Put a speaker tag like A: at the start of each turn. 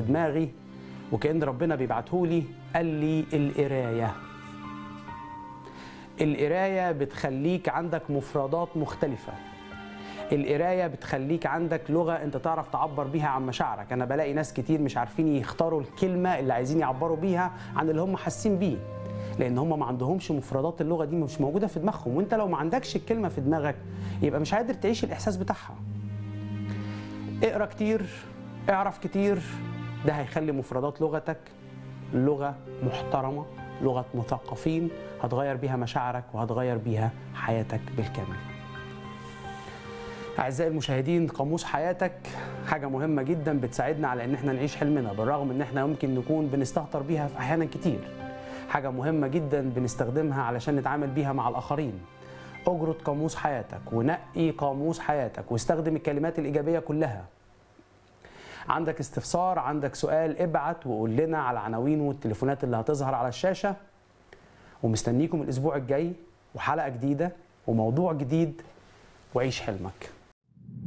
A: دماغي وكأن ربنا بيبعتهولي قال لي القراية القراية بتخليك عندك مفردات مختلفة القرايه بتخليك عندك لغه انت تعرف تعبر بيها عن مشاعرك انا بلاقي ناس كتير مش عارفين يختاروا الكلمه اللي عايزين يعبروا بيها عن اللي هم حاسين بيه لان هم ما عندهمش مفردات اللغه دي مش موجوده في دماغهم وانت لو ما عندكش الكلمه في دماغك يبقى مش قادر تعيش الاحساس بتاعها اقرا كتير اعرف كتير ده هيخلي مفردات لغتك لغه محترمه لغه مثقفين هتغير بيها مشاعرك وهتغير بيها حياتك بالكامل أعزائي المشاهدين قاموس حياتك حاجة مهمة جدا بتساعدنا على إن احنا نعيش حلمنا بالرغم إن احنا يمكن نكون بنستهتر بيها في أحيانا كتير حاجة مهمة جدا بنستخدمها علشان نتعامل بيها مع الآخرين اجرد قاموس حياتك ونقي قاموس حياتك واستخدم الكلمات الإيجابية كلها عندك استفسار عندك سؤال ابعت وقول لنا على العناوين والتليفونات اللي هتظهر على الشاشة ومستنيكم الأسبوع الجاي وحلقة جديدة وموضوع جديد وعيش حلمك